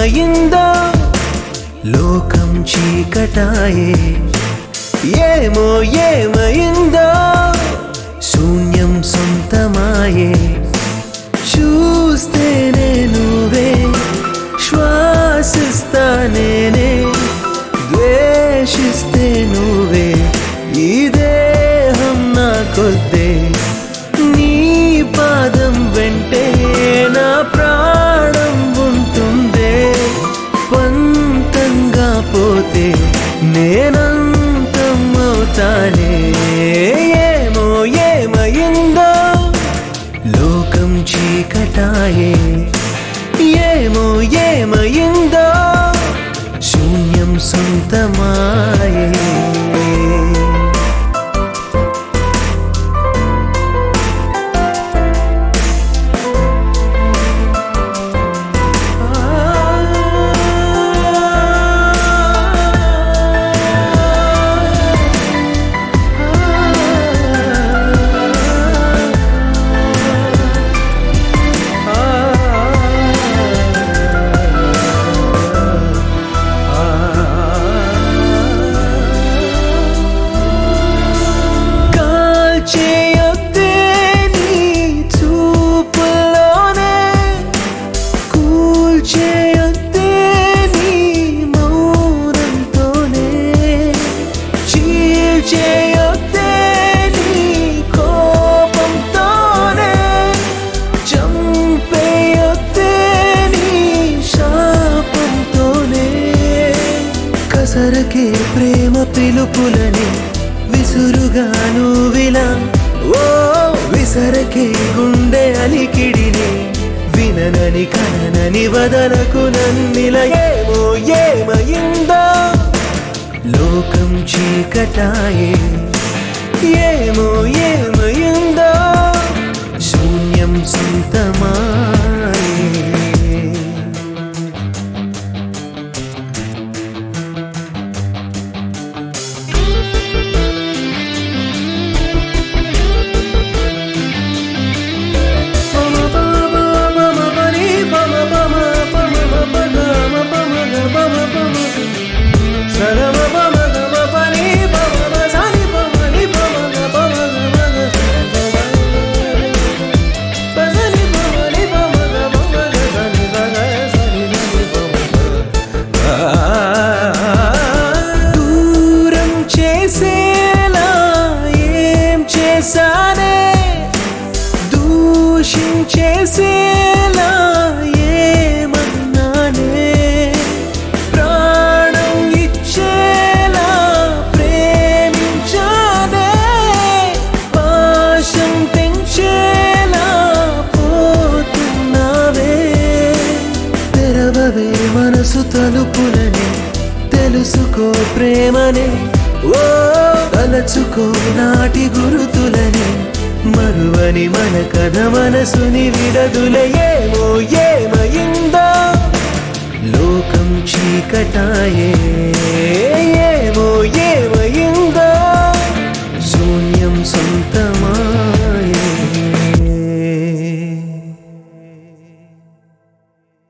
ఏమయిందో లోకం చీకటాయే ఏమో ఏమయిందో శూన్యం సొంతమాయే చూస్తేనే నువ్వే శ్వాసిస్తా నేనే ద్వేషిస్తే నువ్వే ఈ దేహం నా కొద్దే నీ పాదం వెంటే నా ప్రాణం ఉంటుందే పంతంగా పోతే నేనంతం అవుతానే ఏమో ఏమయిందో లోకం చీకటాయే ఏమో ఏమయిందో శూన్యం సొంతమాయే కాల్చేయొద్దే నీ చూపులోనే కూల్చేయొద్దే నీ మౌనంతోనే చీల్చేయొద్దే నీ కోపంతోనే చంపేయొద్దే నీ శాపంతోనే కసరకే ప్రేమ పిలుపులని విసురుగాను విలా ఓ విసరకే గుండె అలికిడిని విననని కననని వదలకు నన్నిల ఏమో ఏమయిందో లోకం చీకటాయే ఏమో ఏమయిందో శూన్యం సొంతమాయే దూరం చేసేలా ఏం చేశానే దూషించేసేలా ఏమన్నానే ప్రాణం ఇచ్చేలా ప్రేమించానే పాశం పెంచేలా పోతున్నావే తెరవవే మనసు తలుపులని తెలుసుకో ప్రేమనే ఓ తలచుకో నాటి గురుతులని మరువని మన కథ మనసుని విడదుల ఏమో ఏమయిందో లోకం చీకటాయే ఏమో ఏమో